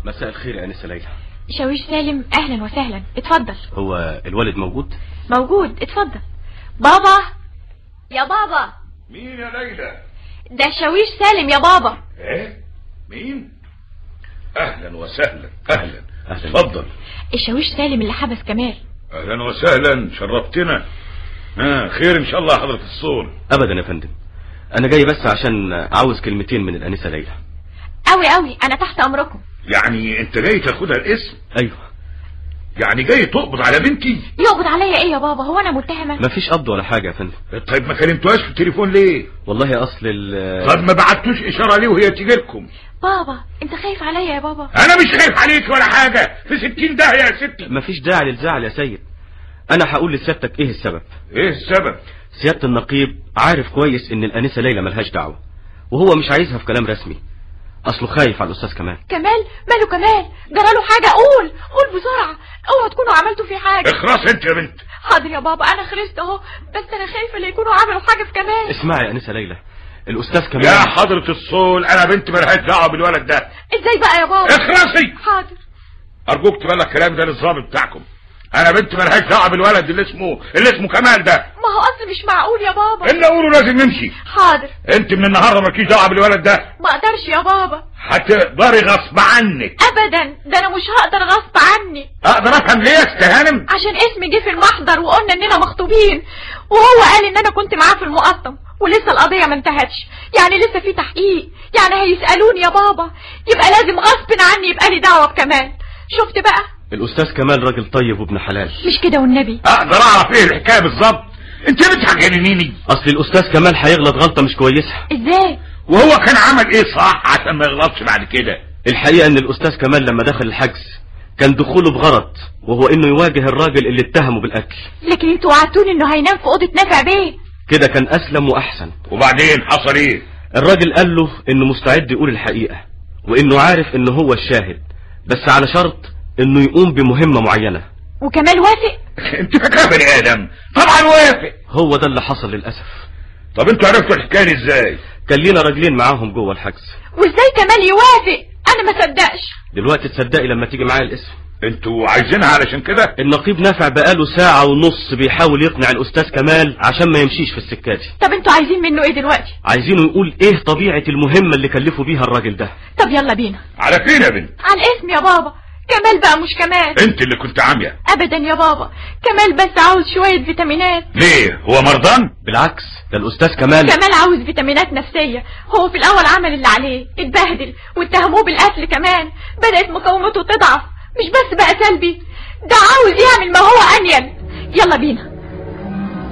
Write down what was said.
مساء الخير يا انسه ليلى شاويش سالم اهلا وسهلا اتفضل هو الوالد موجود موجود اتفضل بابا يا بابا مين يا ليلى ده شاويش سالم يا بابا ايه مين اهلا وسهلا اهلا أهلاً. اتفضل الشاويش سالم اللي حبس كمال اهلا وسهلا شرفتنا ها خير ان شاء الله يا حضرة الصول ابدا يا فندم انا جاي بس عشان عاوز كلمتين من الانسه ليلى قوي قوي انا تحت امركم يعني انت جاي تاخدها الاسم ايوه يعني جاي تقبض على بنتي يقبض عليا ايه يا بابا هو انا متهمه مفيش قبض ولا حاجه يا فندم طيب ما كلمتوهاش في التليفون ليه والله اصل ال طب ما بعتوش اشاره ليه وهي تيجي لكم بابا انت خايف عليا يا بابا انا مش خايف عليك ولا حاجه في ستين داهيه يا ستي مفيش داعي للزعل يا سيد انا هقول لسيادتك ايه السبب ايه السبب سياده النقيب عارف كويس ان الانسه ليلى ملهاش دعوه وهو مش عايزها في كلام رسمي اصله خايف على الاستاذ كمال كمال ماله كمال جراله حاجه قول قول بسرعه اوعى تكونوا عملتوا فيه حاجه اخرس انت يا بنت حاضر يا بابا انا خلصت اهو بس انا خايفه لا يكونوا عملوا حاجه في كمال اسمعي يا انسه ليلى الاستاذ كمال يا حضرة الصول انا بنت ملهاش دعوه بالولد ده ازاي بقى يا بابا اخرسي حاضر ارجوك تبلغ الكلام ده للظابط بتاعكم انا بنت ملهاش دعوه بالولد اللي اسمه اللي اسمه كمال ده ما هو اصل مش معقول يا بابا اللي اقوله لازم نمشي حاضر انت من النهارده مالكيش دعوه بالولد ده ما اقدرش يا بابا هتقدري غصب عنك ابدا ده انا مش هقدر غصب عني اقدر افهم ليه يا استهانم عشان اسمي جه في المحضر وقلنا اننا مخطوبين وهو قال ان انا كنت معاه في المقطم ولسه القضيه ما انتهتش يعني لسه في تحقيق يعني هيسالوني يا بابا يبقى لازم غصب عني يبقى لي دعوه بكمال شفت بقى الاستاذ كمال راجل طيب وابن حلال مش كده والنبي اقدر اعرف ايه الحكايه بالظبط انت بتحجنيني اصل الاستاذ كمال هيغلط غلطه مش كويسه ازاي وهو كان عمل ايه صح عشان ما يغلطش بعد كده الحقيقه ان الاستاذ كمال لما دخل الحجز كان دخوله بغرض وهو انه يواجه الراجل اللي اتهمه بالقتل لكن انتوا وعدتوني انه هينام في اوضه نافع بيه كده كان اسلم واحسن وبعدين حصل ايه الراجل قال له انه مستعد يقول الحقيقه وانه عارف انه هو الشاهد بس على شرط انه يقوم بمهمه معينه وكمال وافق انت فاكره بني ادم طبعا وافق هو ده اللي حصل للاسف طب انتوا عرفتوا الحكايه دي ازاي كان لينا راجلين معاهم جوه الحجز وازاي كمال يوافق انا ما صدقش دلوقتي تصدقي لما تيجي معايا الاسم انتوا عايزينها علشان كده النقيب نافع بقاله ساعة ونص بيحاول يقنع الأستاذ كمال عشان ما يمشيش في السكة دي طب انتوا عايزين منه ايه دلوقتي عايزينه يقول ايه طبيعة المهمة اللي كلفوا بيها الراجل ده طب يلا بينا على فين يا بنت على الاسم يا بابا كمال بقى مش كمال انت اللي كنت عاميه ابدا يا بابا كمال بس عاوز شوية فيتامينات ليه هو مرضان بالعكس ده الأستاذ كمال كمال عاوز فيتامينات نفسية هو في الاول عمل اللي عليه اتبهدل واتهموه بالقتل كمان بدأت مقاومته تضعف مش بس بقى سلبي ده عاوز يعمل ما هو انيل يلا بينا